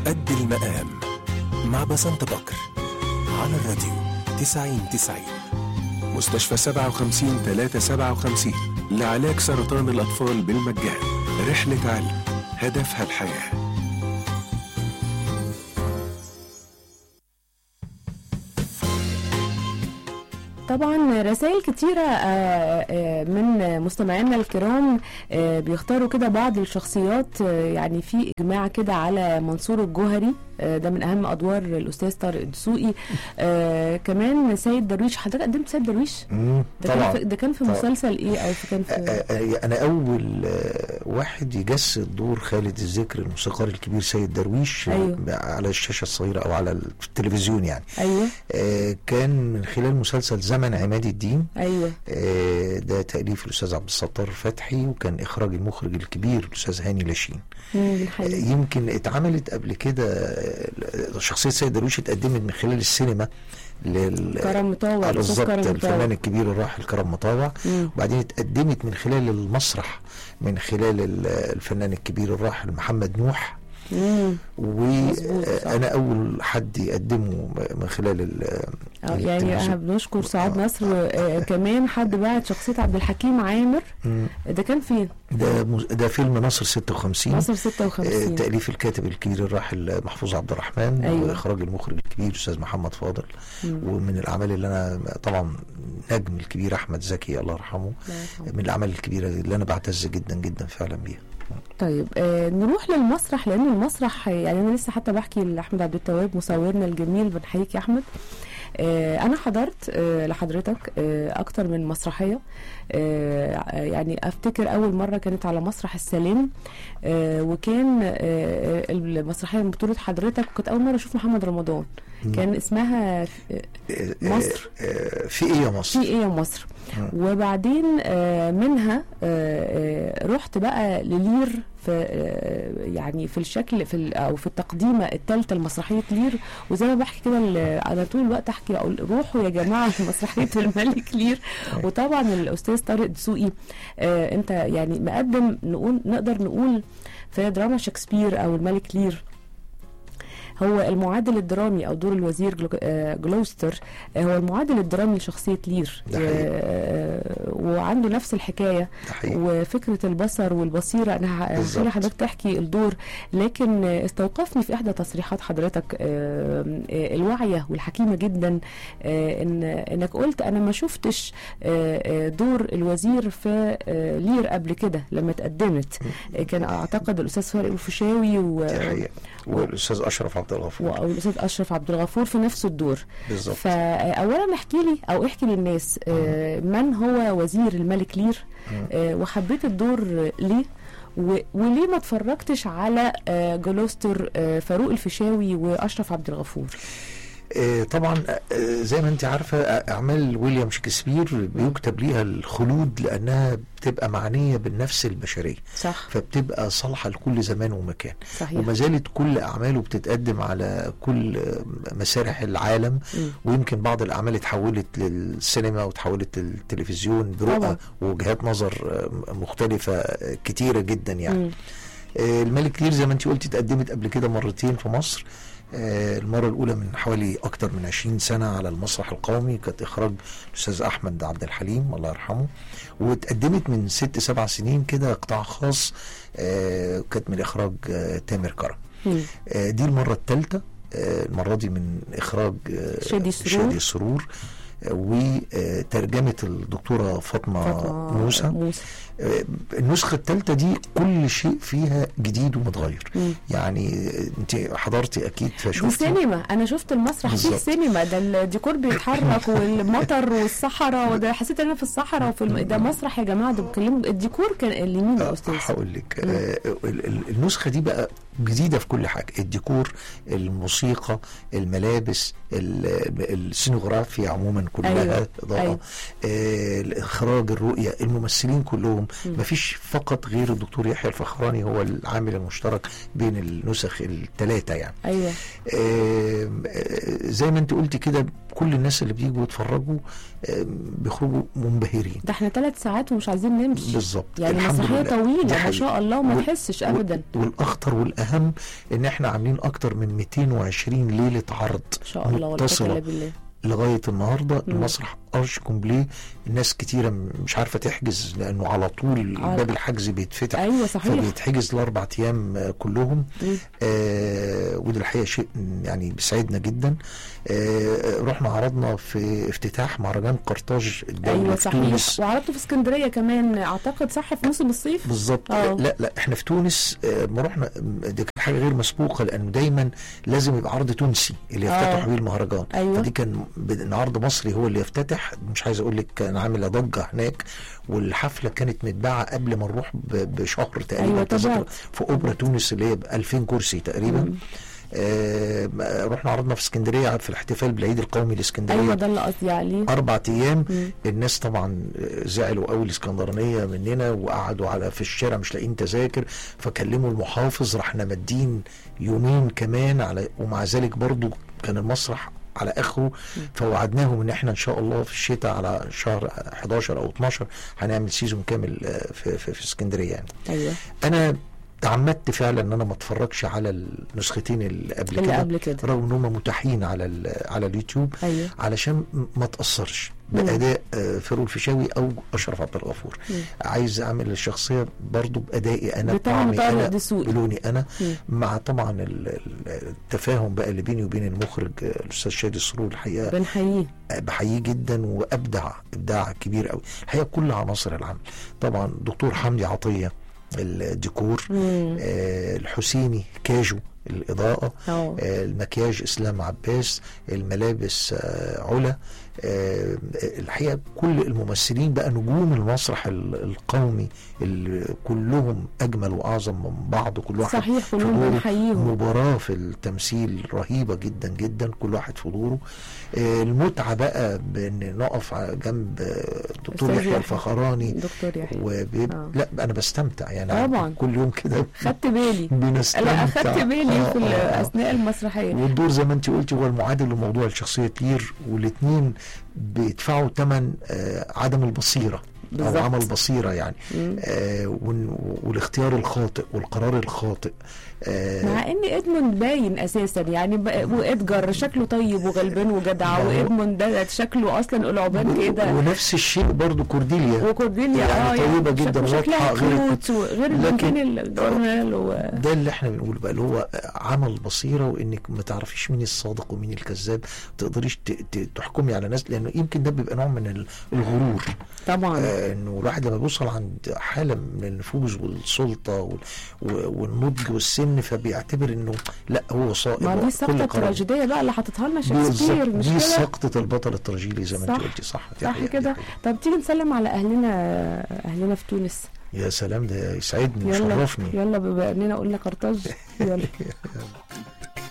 قد المقام مع بسنت بكر على الراديو 90 90 مستشفى 57 357 لعلاج سرطان الأطفال بالمجان رحلة علم هدفها الحياه طبعا رسائل كتيرة آه، آه، من مستمعينا الكرام آه، بيختاروا كده بعض الشخصيات آه، يعني في إجماع كده على منصور الجوهري آه، ده من أهم أدوار الأستاذ طارق الدسوقي آه، كمان سيد درويش حضرتك قدمت سيد درويش؟ مم، ده كان طبعا في ده كان في طبعا. مسلسل إيه أو في كان آه، في آه، انا اول آه، واحد يجسد دور خالد الذكر الموسيقار الكبير سيد درويش آه، أيوه. على الشاشه الصغيره او على التلفزيون يعني أيوه آه، كان من خلال مسلسل زمن عماد الدين أيوه آه، ده تاليف الاستاذ عبد الستار فتحي وكان اخراج المخرج الكبير الاستاذ هاني لاشين مم، الحقيقة. يمكن اتعملت قبل كده آه، شخصيه سيد درويش اتقدمت من خلال السينما لل كرم مطاوع آه، الأستاذ بالظبط كرم الفنان مطاوع الكبير الراحل كرم مطاوع مم. وبعدين اتقدمت من خلال المسرح من خلال ال- الفنان الكبير الراحل محمد نوح مم. مظبوط، صح. وانا اول حد يقدمه من خلال ال- آه، يعني التلفزيون. احنا بنشكر سعاد آه. نصر آه، كمان حد بعت شخصية عبد الحكيم عامر مم. ده كان فين؟ ده مز- ده فيلم نصر 56 مصر آه، 56 تأليف الكاتب الكبير الراحل محفوظ عبد الرحمن أيوة. وإخراج المخرج الكبير الأستاذ محمد فاضل مم. ومن الأعمال اللي أنا طبعا نجم الكبير أحمد زكي الله يرحمه الله يرحمه. من الأعمال الكبيرة اللي أنا بعتز جدا جدا فعلا بيها طيب آه نروح للمسرح لان المسرح يعني انا لسه حتى بحكي لاحمد عبد التواب مصورنا الجميل بنحييك يا احمد آه انا حضرت آه لحضرتك آه اكتر من مسرحيه آه يعني افتكر اول مره كانت على مسرح السلام آه وكان آه المسرحيه من بطوله حضرتك كنت اول مره اشوف محمد رمضان كان اسمها في- آه، مصر. آه، في إيه يا مصر؟ في ايه يا مصر مم. وبعدين آه، منها آه، آه، رحت بقى للير في آه، يعني في الشكل في ال- او في التقديمه الثالثه لمسرحيه لير وزي ما بحكي كده ال- انا طول الوقت احكي اقول روحوا يا جماعه مسرحيه الملك لير وطبعا الاستاذ طارق دسوقي آه، انت يعني مقدم نقول نقدر نقول في دراما شكسبير او الملك لير هو المعادل الدرامي او دور الوزير جلو- آه، جلوستر آه، هو المعادل الدرامي لشخصيه لير ده حقيقي. آه، وعنده نفس الحكايه ده حقيقي وفكره البصر والبصيره انا ه- بالظبط. هخلي حضرتك تحكي الدور لكن آه، استوقفني في احدى تصريحات حضرتك آه، آه، الواعيه والحكيمه جدا آه، ان انك قلت انا ما شفتش آه، آه، دور الوزير في آه، لير قبل كده لما تقدمت آه، كان اعتقد الاستاذ فارق الفيشاوي و دي حقيقة والأستاذ أشرف عبد الغفور او الاستاذ اشرف عبد الغفور في نفس الدور بالظبط فاولا احكي لي او احكي للناس آه، من هو وزير الملك لير آه، وحبيت الدور ليه و- وليه ما اتفرجتش على آه، جلوستر آه، فاروق الفيشاوي واشرف عبد الغفور آه، طبعا آه، زي ما انت عارفه آه، اعمال ويليام شكسبير بيكتب ليها الخلود لانها بتبقى معنيه بالنفس البشريه صح فبتبقى صالحه لكل زمان ومكان صحيح وما زالت كل اعماله بتتقدم على كل آه، مسارح العالم مم. ويمكن بعض الاعمال اتحولت للسينما وتحولت للتلفزيون طبعا. برؤى ووجهات نظر آه، مختلفه آه، كتيره جدا يعني مم. آه، الملك لير زي ما انت قلتي اتقدمت قبل كده مرتين في مصر آه، المرة الأولى من حوالي أكتر من 20 سنة على المسرح القومي كانت إخراج الأستاذ أحمد عبد الحليم الله يرحمه واتقدمت من ست سبع سنين كده قطاع خاص آه، كانت من إخراج آه، تامر كرم مم. آه، دي المرة الثالثة المرة دي من إخراج آه، شادي سرور. شادي سرور آه، وترجمة الدكتورة فاطمة, فاطمه موسى موسى آه، النسخة الثالثة دي كل شيء فيها جديد ومتغير مم. يعني انت حضرتي اكيد دي فشفتي سينما انا شفت المسرح فيه بالظبط. سينما ده الديكور بيتحرك والمطر والصحراء وده حسيت ان انا في الصحراء وفي الم... ده مسرح يا جماعه ده بيتكلموا الديكور كان اليمين يا آه، استاذ هقول لك آه، ال- ال- النسخة دي بقى جديدة في كل حاجة الديكور الموسيقى الملابس ال- السينوغرافيا عموما كلها أيوة، إضاءة أيوة. آه، الإخراج الرؤية الممثلين كلهم مم. مفيش فقط غير الدكتور يحيى الفخراني هو العامل المشترك بين النسخ الثلاثه يعني ايوه آم، آه، زي ما انت قلتي كده كل الناس اللي بيجوا يتفرجوا آم، بيخرجوا منبهرين ده احنا ثلاث ساعات ومش عايزين نمشي بالظبط يعني الحمد مسرحيه لله. دي طويله ما حقيقة. شاء الله وما وال- تحسش وال- ابدا والاخطر والاهم ان احنا عاملين اكتر من 220 ليله عرض ما شاء الله ولا قوه متصلة. الا بالله لغايه النهارده مم. المسرح ارش كومبليه الناس كتيره م- مش عارفه تحجز لانه على طول على- باب الحجز بيتفتح ايوه صحيح فبيتحجز الاربع ايام آه، كلهم مم. آه وده الحقيقه شيء يعني بيسعدنا جدا آه رحنا عرضنا في افتتاح مهرجان قرطاج الدولي ايوه في صحيح تونس وعرضته في اسكندريه كمان اعتقد صح في موسم الصيف بالظبط آه. لا لا احنا في تونس آه، ما رحنا دي كانت حاجه غير مسبوقه لانه دايما لازم يبقى عرض تونسي اللي يفتتح آه. بيه المهرجان أيوة. فدي كان ب- ان عرض مصري هو اللي يفتتح مش عايز اقول لك كان عامل ضجه هناك والحفله كانت متباعه قبل ما نروح ب- بشهر تقريبا أيوة، تذكر تابعت. في اوبرا تونس اللي هي ب 2000 كرسي تقريبا مم. آه رحنا عرضنا في اسكندريه في الاحتفال بالعيد القومي الاسكندريه ايوه ده اللي قصدي عليه اربع ايام مم. الناس طبعا زعلوا قوي الاسكندرانيه مننا وقعدوا على في الشارع مش لاقيين تذاكر فكلموا المحافظ رحنا مادين يومين كمان على ومع ذلك برضو كان المسرح على اخره فوعدناهم ان احنا ان شاء الله في الشتاء على شهر 11 او 12 هنعمل سيزون كامل آه، في في, في اسكندريه يعني ايوه انا تعمدت فعلا ان انا ما اتفرجش على النسختين اللي قبل اللي كده قبل كده رغم ان هم متاحين على ال- على اليوتيوب ايوه علشان م- ما تاثرش مم. باداء آه، فاروق الفيشاوي او اشرف عبد الغفور مم. عايز اعمل الشخصيه برضو بادائي انا بتاع بطعمي طارق انا دسوقي بلوني انا مم. مع طبعا ال- ال- التفاهم بقى اللي بيني وبين المخرج آه، الاستاذ شادي سرور الحقيقه بنحييه آه، بحييه جدا وابدع ابداع كبير قوي الحقيقه كل عناصر العمل طبعا دكتور حمدي عطيه الديكور مم. آه، الحسيني كاجو الاضاءه اه آه، المكياج اسلام عباس الملابس آه، علا آه، الحقيقه كل الممثلين بقى نجوم المسرح ال- القومي اللي كلهم اجمل واعظم من بعض كل واحد صحيح في كلهم دوره بنحييهم مباراة في التمثيل رهيبة جدا جدا كل واحد في دوره آه، المتعة بقى بان نقف ع- جنب آه، الدكتور أستاذ يحيى يحيى. الفخراني دكتور يحيى وبيب... آه. لا انا بستمتع يعني طبعا. كل يوم كده خدت بالي بنستمتع لا اخدت بالي آه، في ال- آه، آه. اثناء المسرحيه والدور زي ما انت قلتي هو المعادل لموضوع الشخصيه لير والاثنين بيدفعوا ثمن آه عدم البصيره بالظبط. او عمل بصيره يعني مم. آه وال- والاختيار الخاطئ والقرار الخاطئ آه مع ان ادموند باين اساسا يعني ب- وادجار شكله طيب وغلبان وجدع ما هو- وادموند ده شكله اصلا قلعبان كده ونفس الشيء برضو كورديليا وكورديليا يعني اه طيبة جدا شك- شكلها واضحة غير كيوت وغير لكن- لكن الجورنال و... ده اللي احنا بنقوله بقى اللي هو عمل بصيره وانك ما تعرفيش مين الصادق ومين الكذاب ما تقدريش ت- ت- تحكمي على ناس لانه يمكن ده بيبقى نوع من ال- الغرور طبعا آه انه الواحد لما بيوصل عند حاله من النفوذ والسلطه وال- و- والنضج والسن فبيعتبر انه لا هو صائب ما دي وكل السقطه قرار- التراجيديه بقى اللي حاططها لنا بالظبط شكسبير مش دي كده سقطه البطل التراجيدي زي ما انت صح. قلتي صح دي صح حقيقة، دي كده حقيقة. طب تيجي نسلم على اهلنا اهلنا في تونس يا سلام ده يسعدني يلا ويشرفني يلا بما اننا قلنا قرطاج يلا